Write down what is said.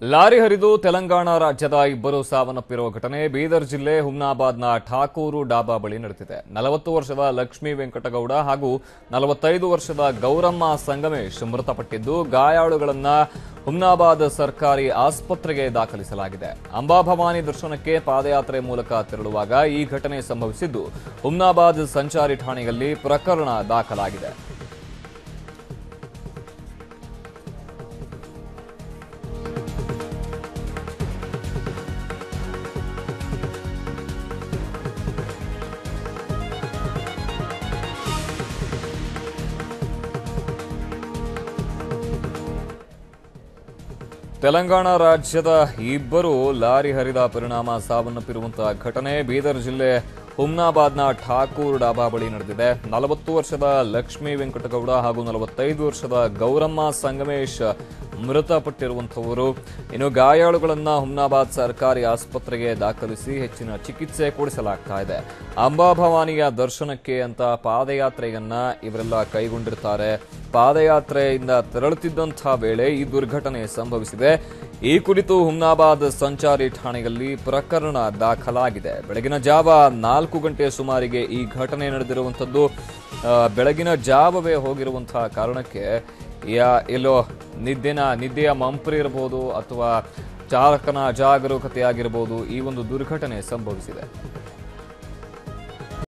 lorry ಹರಿದು ತೆಲಂಗಾಣ ರಾಜ್ಯದ ಇಬ್ಬರು ಸಾವನ್ನಪ್ಪಿರುವ ಘಟನೆ ಬೀದರ್ ಜಿಲ್ಲೆ ಹುಮ್ನಾಬಾದ್ನ ಠಾಕೂರು ಡಾಬಾ ಬಳಿ ನಡೆದಿದೆ ನಲವತ್ತು ವರ್ಷದ ಲಕ್ಷ್ಮೀ ವೆಂಕಟಗೌಡ ಹಾಗೂ ನಲವತ್ತೈದು ವರ್ಷದ ಗೌರಮ್ಮ ಸಂಗಮೇಶ್ ಮೃತಪಟ್ಟಿದ್ದು ಗಾಯಾಳುಗಳನ್ನ ಹುಮ್ನಾಬಾದ್ ಸರ್ಕಾರಿ ಆಸ್ಪತ್ರೆಗೆ ದಾಖಲಿಸಲಾಗಿದೆ ಅಂಬಾಭವಾನಿ ದರ್ಶನಕ್ಕೆ ಪಾದಯಾತ್ರೆ ಮೂಲಕ ತೆರಳುವಾಗ ಈ ಘಟನೆ ಸಂಭವಿಸಿದ್ದು ಹುಮ್ನಾಬಾದ್ ಸಂಚಾರಿ ಠಾಣೆಯಲ್ಲಿ ಪ್ರಕರಣ ದಾಖಲಾಗಿದೆ ತೆಲಂಗಾಣ ರಾಜ್ಯದ ಇಬ್ಬರು ಲಾರಿ ಹರಿದ ಪರಿಣಾಮ ಸಾವನ್ನಪ್ಪಿರುವಂತಹ ಘಟನೆ ಬೀದರ್ ಜಿಲ್ಲೆ ಹುಮ್ನಾಬಾದ್ನ ಠಾಕೂರ್ ಡಾಬಾ ಬಳಿ ನಡೆದಿದೆ ನಲವತ್ತು ವರ್ಷದ ಲಕ್ಷ್ಮೀ ವೆಂಕಟಗೌಡ ಹಾಗೂ ನಲವತ್ತೈದು ವರ್ಷದ ಗೌರಮ್ಮ ಸಂಗಮೇಶ್ ಮೃತಪಟ್ಟಿರುವಂತವರು ಇನ್ನು ಗಾಯಾಳುಗಳನ್ನ ಹುಮ್ನಾಬಾದ್ ಸರ್ಕಾರಿ ಆಸ್ಪತ್ರೆಗೆ ದಾಖಲಿಸಿ ಹೆಚ್ಚಿನ ಚಿಕಿತ್ಸೆ ಕೊಡಿಸಲಾಗ್ತಾ ಇದೆ ಅಂಬಾಭವಾನಿಯ ದರ್ಶನಕ್ಕೆ ಅಂತ ಪಾದಯಾತ್ರೆಯನ್ನ ಇವರೆಲ್ಲ ಕೈಗೊಂಡಿರ್ತಾರೆ ಪಾದಯಾತ್ರೆಯಿಂದ ತೆರಳುತ್ತಿದ್ದಂತಹ ವೇಳೆ ಈ ದುರ್ಘಟನೆ ಸಂಭವಿಸಿದೆ ಈ ಕುರಿತು ಹುಮ್ನಾಬಾದ್ ಸಂಚಾರಿ ಠಾಣೆಯಲ್ಲಿ ಪ್ರಕರಣ ದಾಖಲಾಗಿದೆ ಬೆಳಗಿನ ಜಾವ ನಾಲ್ಕು ಗಂಟೆ ಸುಮಾರಿಗೆ ಈ ಘಟನೆ ನಡೆದಿರುವಂಥದ್ದು ಆ, ಬೆಳಗಿನ ಜಾವವೇ ಹೋಗಿರುವಂತಹ ಕಾರಣಕ್ಕೆ ಯಾ ಎಲ್ಲೋ ನಿದ್ದೆನ ನಿದ್ದೆಯ ಮಂಪ್ರಿ ಇರಬಹುದು ಅಥವಾ ಚಾಲಕನ ಅಜಾಗರೂಕತೆ ಆಗಿರಬಹುದು ಈ ಒಂದು ದುರ್ಘಟನೆ ಸಂಭವಿಸಿದೆ